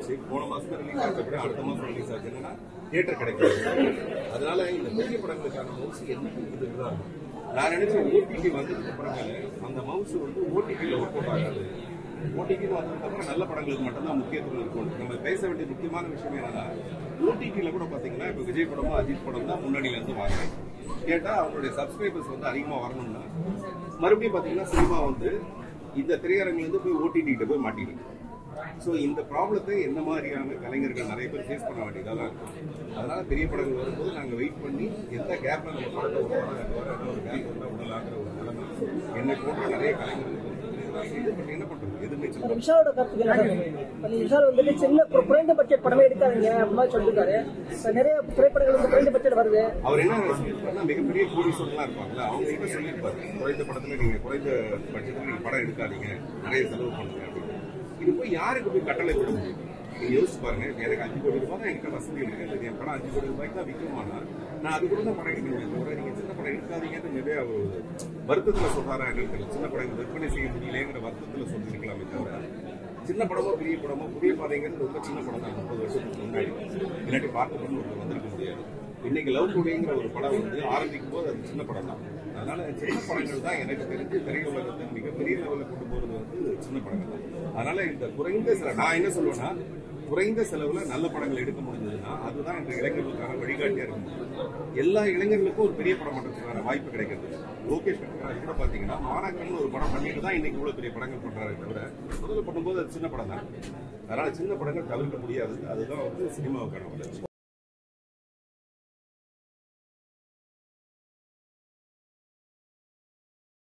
போச்சு போன மாசம் ரிலீஸ் ஆச்சு கூட அடுத்த மாசம் ரிலீஸ் ஆச்சு என்னன்னா தியேட்டர் கிடைக்காது அதனால இந்த பெரிய படங்களுக்கான மவுஸ் என்ன இதுதான் நான் நினைச்சேன் ஓடிடி வந்ததுக்கு அப்புறமேல அந்த மவுஸ் வந்து ஓடிடியில் ஒர்க் அவுட் ஆகாது ஓடிடியில் வந்ததுக்கு அப்புறம் நல்ல படங்களுக்கு மட்டும்தான் முக்கியத்துவம் இருக்கும் நம்ம பேச வேண்டிய முக்கியமான விஷயம் என்னன்னா ஓடிடியில் கூட பாத்தீங்கன்னா இப்போ விஜய் படமும் அஜித் படம் தான் முன்னணியில இருந்து வாங்குறேன் கேட்டா அவங்களுடைய சப்ஸ்கிரைபர்ஸ் வந்து அதிகமா வரணும்னா மறுபடியும் பாத்தீங்கன்னா சினிமா வந்து இந்த திரையரங்குல இருந்து போய் ஓடிடி போய் மாட்டிடுது ஸோ இந்த ப்ராப்ளத்தை என்ன மாதிரியான கலைஞர்கள் நிறைய பேர் ஃபேஸ் பண்ண வேண்டியதாக தான் இருக்கும் அதனால பெரிய படங்கள் வரும்போது நாங்கள் வெயிட் பண்ணி எந்த கேப்ல நம்ம படத்தை ஒரு படம் வர ஒரு கேப் வந்தால் விடலாங்கிற ஒரு நிலைமை என்னை போன்ற நிறைய கலைஞர்கள் இது பட் என்ன பண்றது எதிர்நீச்சல் அந்த விஷாலோட கருத்துக்கு என்ன சொல்றீங்க? இப்ப நீ விஷால் வந்துட்டு சின்ன கு- குறைந்த பட்ஜெட் படமே எடுக்காதீங்க அந்த மாதிரி சொல்லிருக்காரு இப்ப நிறைய திரைப்படங்கள் வந்து குறைந்த பட்ஜெட் வருது அவர் என்ன சொல்லியிருப்பாருன்னா மிகப்பெரிய கோடீஸ்வரர்லாம் இருப்பாங்கல்ல அவங்க கிட்ட சொல்லியிருப்பாரு குறைந்த படத்துல நீங்க குறைந்த பட்ஜெட்ல நீங்க படம் எடுக்காதீங்க நிறைய செலவு பண்ணுங்க அப்படின்னு இது போய் யாருக்கு போய் கட்டளை விட முடியும் நீங்க யோசிச்சு பாருங்க இப்ப எனக்கு அஞ்சு கோடி ரூபாய் தான் எனக்கு வசதி இருக்கு இல்லை என் படம் அஞ்சு கோடி ரூபாய்க்கு தான் விற்குமானா நான் அது கூட தான் படம் எடுக்கணும் தவிர நீங்க சின்ன படம் எடுக்காதீங்கன்னு நிறைய அவர் வருத்தத்துல சொல்றாரா என்னன்னு தெரியல சின்ன படம் விற்பனை செய்ய முடியலங்கிற வருத்தத்துல சொல்லிருக்கலாமே தவிர சின்ன படமோ பெரிய படமோ புதிய பாதைங்கிறது ரொம்ப சின்ன படம் தான் முப்பது வருஷத்துக்கு முன்னாடி இல்லாட்டி பார்க்கணும்னு ஒருத்தர் வந்திருக்க முடியாது இன்னைக்கு லவ் டுடேங்கிற ஒரு படம் வந்து ஆரம்பிக்கும் போது அது சின்ன படம் தான் அதனால சின்ன படங்கள் தான் எனக்கு தெரிஞ்சு திரையுலகத்தை மிகப்பெரிய லெவலில் கொண்டு போறது வந்து சின்ன படங்கள் தான் அதனால இந்த குறைந்த சில நான் என்ன சொல்லுவேன்னா குறைந்த செலவுல நல்ல படங்கள் எடுக்க முடிஞ்சதுன்னா அதுதான் இந்த இளைஞர்களுக்கான வழிகாட்டியா இருக்க முடியும் எல்லா இளைஞர்களுக்கும் ஒரு பெரிய படம் பண்றதுக்கான வாய்ப்பு கிடைக்கிறது லோகேஷ் கனகராஜ் கூட பாத்தீங்கன்னா மாணாக்கர்னு ஒரு படம் பண்ணிட்டு தான் இன்னைக்கு இவ்வளவு பெரிய படங்கள் பண்றாரு தவிர முதல்ல பண்ணும்போது அது சின்ன படம் தான் அதனால சின்ன படங்கள் தவிர்க்க முடியாது அதுதான் வந்து சினிமாவுக்கான வளர்ச்சி